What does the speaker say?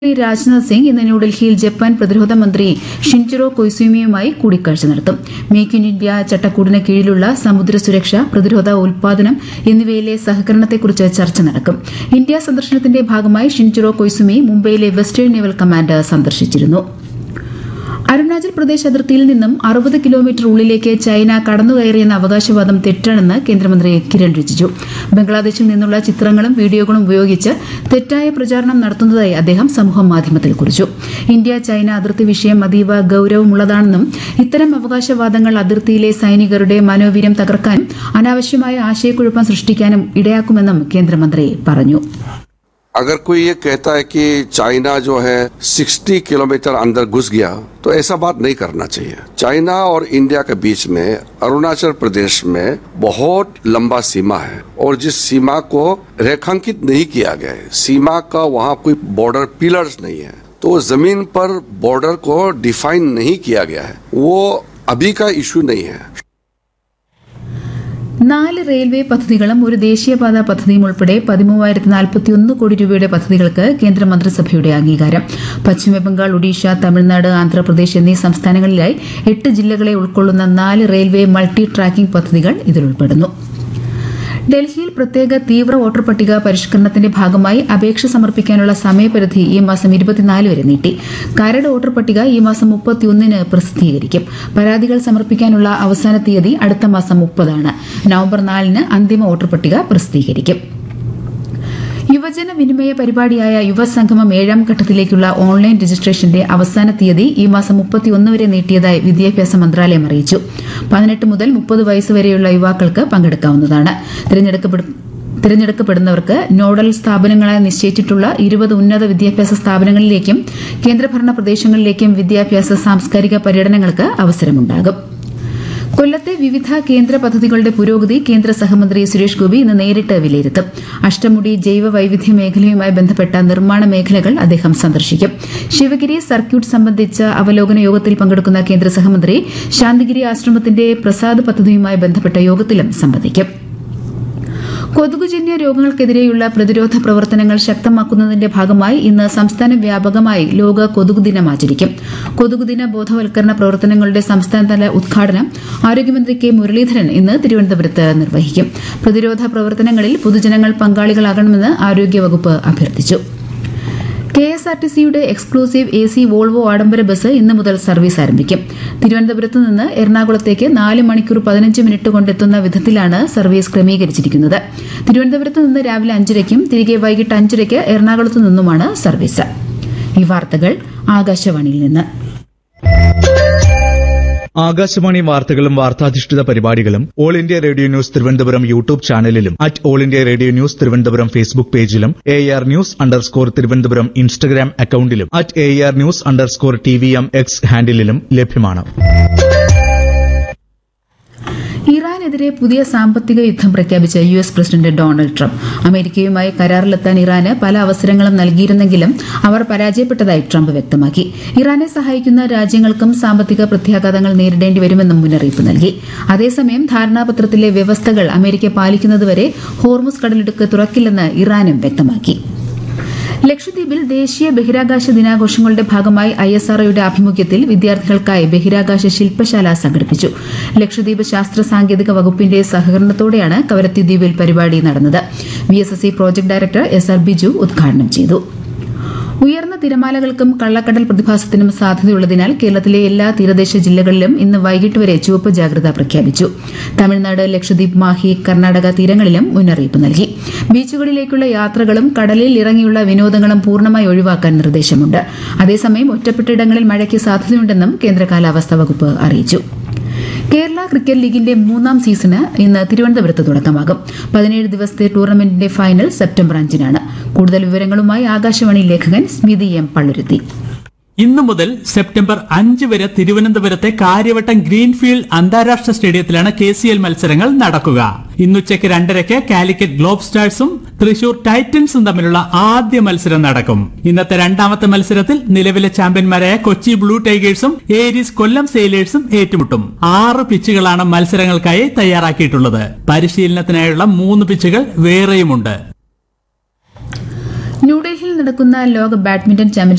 ശ്രീ രാജ്നാഥ് സിംഗ് ഇന്ന് ന്യൂഡൽഹിയിൽ ജപ്പാൻ പ്രതിരോധ മന്ത്രി ഷിൻജിറോ കൊയ്സുമിയുമായി കൂടിക്കാഴ്ച നടത്തും മേക്ക് ഇൻ ഇന്ത്യ ചട്ടക്കൂടിന് കീഴിലുള്ള സമുദ്ര സുരക്ഷ പ്രതിരോധ ഉൽപാദനം എന്നിവയിലെ സഹകരണത്തെക്കുറിച്ച് ചർച്ച നടക്കും ഇന്ത്യ സന്ദർശനത്തിന്റെ ഭാഗമായി ഷിൻജിറോ കൊയ്സുമി മുംബൈയിലെ വെസ്റ്റേൺ നേവൽ കമാൻഡ് സന്ദർശിച്ചിരുന്നു അരുണാചൽ പ്രദേശ് അതിർത്തിയിൽ നിന്നും അറുപത് കിലോമീറ്റർ ഉള്ളിലേക്ക് ചൈന കടന്നുകയറിയെന്ന അവകാശവാദം തെറ്റാണെന്ന് കേന്ദ്രമന്ത്രി കിരൺ റിജിജു ബംഗ്ലാദേശിൽ നിന്നുള്ള ചിത്രങ്ങളും വീഡിയോകളും ഉപയോഗിച്ച് തെറ്റായ പ്രചാരണം നടത്തുന്നതായി അദ്ദേഹം സമൂഹമാധ്യമത്തിൽ കുറിച്ചു ഇന്ത്യ ചൈന അതിർത്തി വിഷയം അതീവ ഗൌരവമുള്ളതാണെന്നും ഇത്തരം അവകാശവാദങ്ങൾ അതിർത്തിയിലെ സൈനികരുടെ മനോവീര്യം തകർക്കാനും അനാവശ്യമായ ആശയക്കുഴപ്പം സൃഷ്ടിക്കാനും ഇടയാക്കുമെന്നും കേന്ദ്രമന്ത്രി പറഞ്ഞു अगर कोई ये कहता है कि चाइना जो है 60 किलोमीटर अंदर घुस गया तो ऐसा बात नहीं करना चाहिए चाइना और इंडिया के बीच में अरुणाचल प्रदेश में बहुत लंबा सीमा है और जिस सीमा को रेखांकित नहीं किया गया है सीमा का वहाँ कोई बॉर्डर पिलर्स नहीं है तो जमीन पर बॉर्डर को डिफाइन नहीं किया गया है वो अभी का इशू नहीं है നാല് റെയിൽവേ പദ്ധതികളും ഒരു ദേശീയപാത പദ്ധതിയും ഉൾപ്പെടെ പതിമൂവായിരത്തി നാൽപ്പത്തിയൊന്ന് കോടി രൂപയുടെ പദ്ധതികൾക്ക് കേന്ദ്ര മന്ത്രിസഭയുടെ അംഗീകാരം പശ്ചിമബംഗാൾ ഒഡീഷ തമിഴ്നാട് ആന്ധ്രാപ്രദേശ് എന്നീ സംസ്ഥാനങ്ങളിലായി എട്ട് ജില്ലകളെ ഉൾക്കൊള്ളുന്ന നാല് റെയിൽവേ മൾട്ടി ട്രാക്കിംഗ് പദ്ധതികൾ ഇതിലുൾപ്പെടുന്നു ഡൽഹിയിൽ പ്രത്യേക തീവ്ര വോട്ടർ പട്ടിക പരിഷ്കരണത്തിന്റെ ഭാഗമായി അപേക്ഷ സമർപ്പിക്കാനുള്ള സമയപരിധി ഈ മാസം ഇരുപത്തിനാല് വരെ നീട്ടി കരട് വോട്ടർ പട്ടിക ഈ മാസം മുപ്പത്തിയൊന്നിന് പ്രസിദ്ധീകരിക്കും പരാതികൾ സമർപ്പിക്കാനുള്ള അവസാന തീയതി അടുത്ത മാസം മുപ്പതാണ് നവംബർ നാലിന് അന്തിമ വോട്ടർ പട്ടിക പ്രസിദ്ധീകരിക്കും യുവജന വിനിമയ പരിപാടിയായ യുവസംഗമം ഏഴാം ഘട്ടത്തിലേക്കുള്ള ഓൺലൈൻ രജിസ്ട്രേഷന്റെ അവസാന തീയതി ഈ മാസം മുപ്പത്തിയൊന്ന് വരെ നീട്ടിയതായി വിദ്യാഭ്യാസ മന്ത്രാലയം അറിയിച്ചു പതിനെട്ട് മുതൽ മുപ്പത് വയസ്സ് വരെയുള്ള യുവാക്കൾക്ക് പങ്കെടുക്കാവുന്നതാണ് തിരഞ്ഞെടുക്കപ്പെടു തിരഞ്ഞെടുക്കപ്പെടുന്നവർക്ക് നോഡൽ സ്ഥാപനങ്ങളായി നിശ്ചയിച്ചിട്ടുള്ള ഇരുപത് ഉന്നത വിദ്യാഭ്യാസ സ്ഥാപനങ്ങളിലേക്കും കേന്ദ്രഭരണ പ്രദേശങ്ങളിലേക്കും വിദ്യാഭ്യാസ സാംസ്കാരിക പര്യടനങ്ങൾക്ക് അവസരമുണ്ടാകും കൊല്ലത്തെ വിവിധ കേന്ദ്ര പദ്ധതികളുടെ പുരോഗതി കേന്ദ്ര സഹമന്ത്രി സുരേഷ് ഗോപി ഇന്ന് നേരിട്ട് വിലയിരുത്തും അഷ്ടമുടി ജൈവ വൈവിധ്യ മേഖലയുമായി ബന്ധപ്പെട്ട നിർമ്മാണ മേഖലകൾ അദ്ദേഹം സന്ദർശിക്കും ശിവഗിരി സർക്യൂട്ട് സംബന്ധിച്ച അവലോകന യോഗത്തിൽ പങ്കെടുക്കുന്ന കേന്ദ്ര സഹമന്ത്രി ശാന്തിഗിരി ആശ്രമത്തിന്റെ പ്രസാദ് പദ്ധതിയുമായി ബന്ധപ്പെട്ട യോഗത്തിലും സംബന്ധിക്കും കൊതുകുജന്യ രോഗങ്ങൾക്കെതിരെയുള്ള പ്രതിരോധ പ്രവർത്തനങ്ങൾ ശക്തമാക്കുന്നതിന്റെ ഭാഗമായി ഇന്ന് സംസ്ഥാന വ്യാപകമായി ലോക കൊതുക് ദിനം ആചരിക്കും കൊതുകുദിന ബോധവൽക്കരണ പ്രവർത്തനങ്ങളുടെ സംസ്ഥാനതല ഉദ്ഘാടനം ആരോഗ്യമന്ത്രി കെ മുരളീധരൻ ഇന്ന് തിരുവനന്തപുരത്ത് നിർവഹിക്കും പ്രതിരോധ പ്രവർത്തനങ്ങളിൽ പൊതുജനങ്ങൾ പങ്കാളികളാകണമെന്ന് ആരോഗ്യവകുപ്പ് അഭ്യർത്ഥിച്ചു കെ എസ് ആർ ടി സിയുടെ എക്സ്ക്ലൂസീവ് എ സി വോൾവോ ആഡംബര ബസ് ഇന്ന് മുതൽ സർവീസ് ആരംഭിക്കും തിരുവനന്തപുരത്ത് നിന്ന് എറണാകുളത്തേക്ക് നാല് മണിക്കൂർ പതിനഞ്ച് മിനിറ്റ് കൊണ്ടെത്തുന്ന വിധത്തിലാണ് സർവീസ് ക്രമീകരിച്ചിരിക്കുന്നത് തിരുവനന്തപുരത്ത് നിന്ന് രാവിലെ അഞ്ചരയ്ക്കും തിരികെ വൈകിട്ട് അഞ്ചരയ്ക്ക് എറണാകുളത്ത് നിന്നുമാണ് സർവീസ് ഈ വാർത്തകൾ ആകാശവാണിയിൽ നിന്ന് ആകാശവാണി വാർത്തകളും വാർത്താധിഷ്ഠിത പരിപാടികളും all India radio news Thiruvananthapuram YouTube ചാനലിലും at all India radio news Thiruvananthapuram Facebook പേജിലും A R news underscore Thiruvananthapuram Instagram അക്കൌണ്ടിലും at A R news underscore T V M X ഹാൻഡിലും ലഭ്യമാണ് ഇറാനെതിരെ പുതിയ സാമ്പത്തിക യുദ്ധം പ്രഖ്യാപിച്ച U S president Donald Trump അമേരിക്കയുമായി കരാറിലെത്താൻ ഇറാന് പല അവസരങ്ങളും നൽകിയിരുന്നെങ്കിലും അവർ പരാജയപ്പെട്ടതായി ട്രംപ് വ്യക്തമാക്കി ഇറാനെ സഹായിക്കുന്ന രാജ്യങ്ങൾക്കും സാമ്പത്തിക പ്രത്യാഘാതങ്ങൾ നേരിടേണ്ടി വരുമെന്നും മുന്നറിയിപ്പ് നൽകി അതേസമയം ധാരണാപത്രത്തിലെ വ്യവസ്ഥകൾ അമേരിക്ക പാലിക്കുന്നതുവരെ ഹോർമുസ് കടലിടുക്ക് തുറക്കില്ലെന്ന് ഇറാനും വ്യക്തമാക്കി ലക്ഷദ്വീപിൽ ദേശീയ ബഹിരാകാശ ദിനാഘോഷങ്ങളുടെ ഭാഗമായി ഐ എസ് ആർഒയുടെ ആഭിമുഖ്യത്തിൽ വിദ്യാർത്ഥികൾക്കായി ബഹിരാകാശ ശില്പശാല സംഘടിപ്പിച്ചു ലക്ഷദ്വീപ് ശാസ്ത്ര സാങ്കേതിക വകുപ്പിന്റെ സഹകരണത്തോടെയാണ് കവരത്തി ദ്വീപിൽ പരിപാടി നടന്നത് V S S C project director S R Biju ഉദ്ഘാടനം ചെയ്തു ഉയർന്ന തിരമാലകൾക്കും കള്ളക്കടൽ പ്രതിഭാസത്തിനും സാധ്യതയുള്ളതിനാൽ കേരളത്തിലെ എല്ലാ തീരദേശ ജില്ലകളിലും ഇന്ന് വൈകിട്ട് വരെ ചുവപ്പ് ജാഗ്രത പ്രഖ്യാപിച്ചു തമിഴ്നാട് ലക്ഷദ്വീപ് മാഹി കർണാടക തീരങ്ങളിലും മുന്നറിയിപ്പ് നൽകി ബീച്ചുകളിലേക്കുള്ള യാത്രകളും കടലിൽ ഇറങ്ങിയുള്ള വിനോദങ്ങളും പൂർണ്ണമായി ഒഴിവാക്കാൻ നിർദ്ദേശമുണ്ട് അതേസമയം ഒറ്റപ്പെട്ടയിടങ്ങളിൽ മഴയ്ക്ക് സാധ്യതയുണ്ടെന്നും കേന്ദ്ര കാലാവസ്ഥാ വകുപ്പ് അറിയിച്ചു കേരള ക്രിക്കറ്റ് ലീഗിന്റെ മൂന്നാം സീസണ് ഇന്ന് തിരുവനന്തപുരത്ത് തുടക്കമാകും പതിനേഴ് ദിവസത്തെ ടൂർണമെന്റിന്റെ ഫൈനൽ സെപ്റ്റംബർ അഞ്ചിനാണ് കൂടുതൽ വിവരങ്ങളുമായി ആകാശവാണി ലേഖകൻ സ്മിതി എം പള്ളുരുത്തി ഇന്നു മുതൽ സെപ്റ്റംബർ അഞ്ച് വരെ തിരുവനന്തപുരത്തെ കാര്യവട്ടം ഗ്രീൻഫീൽഡ് അന്താരാഷ്ട്ര സ്റ്റേഡിയത്തിലാണ് കെ സി എൽ മത്സരങ്ങൾ നടക്കുക ഇന്നുച്ചയ്ക്ക് രണ്ടരയ്ക്ക് കാലിക്കറ്റ് ഗ്ലോബ് സ്റ്റാർസും തൃശൂർ ടൈറ്റൻസും തമ്മിലുള്ള ആദ്യ മത്സരം നടക്കും ഇന്നത്തെ രണ്ടാമത്തെ മത്സരത്തിൽ നിലവിലെ ചാമ്പ്യന്മാരായ കൊച്ചി ബ്ലൂ ടൈഗേഴ്സും ഏരീസ് കൊല്ലം സെയിലേഴ്സും ഏറ്റുമുട്ടും ആറ് പിച്ചുകളാണ് മത്സരങ്ങൾക്കായി തയ്യാറാക്കിയിട്ടുള്ളത് പരിശീലനത്തിനായുള്ള മൂന്ന് പിച്ചുകൾ വേറെയുമുണ്ട് ന്യൂഡൽഹിയിൽ നടക്കുന്ന ലോക ബാഡ്മിന്റൺ ചാമ്പ്യൻഷിപ്പ്